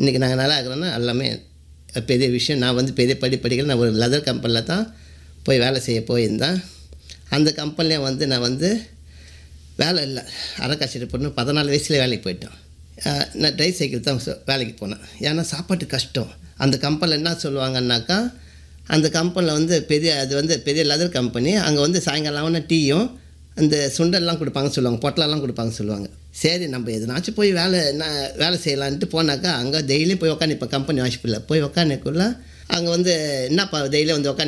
இன்றைக்கி நாங்கள் நல்லா இருக்கிறோன்னா எல்லாமே பெரிய விஷயம் நான் வந்து பெரிய படி படிக்கல நான் ஒரு லெதர் கம்பெனியில் தான் போய் வேலை செய்ய போயிருந்தேன் அந்த கம்பெனியில் வந்து நான் வந்து வேலை இல்லை அரைக்காய்ச்சிட்டு பொண்ணு பதினாலு வயசுல வேலைக்கு போயிட்டேன் அஹ் நான் ட்ரை சைக்கிள் தான் சு- வேலைக்கு போனேன் ஏன்னா சாப்பாட்டு கஷ்டம் அந்த கம்பெனியில் என்ன சொல்லுவாங்கன்னாக்கா அந்த கம்பெனியில் வந்து பெரிய அது வந்து பெரிய லெதர் கம்பெனி அங்கே வந்து சாயங்காலம் ஆனால் டீயும் அந்த சுண்டல்லாம் கொடுப்பாங்கன்னு சொல்லுவாங்க பொட்டலெல்லாம் கொடுப்பாங்க சொல்லுவாங்க சரி நம்ம எதனாச்சும் போய் வேலை என்ன வேலை செய்யலான்ட்டு போனாக்கா அங்கே டெய்லியும் போய் உட்காந்து இப்போ கம்பெனி வாஷிப்பில் போய் உட்காந்துக்குள்ள அங்கே வந்து என்னப்பா டெய்லியும் வந்து உட்காந்து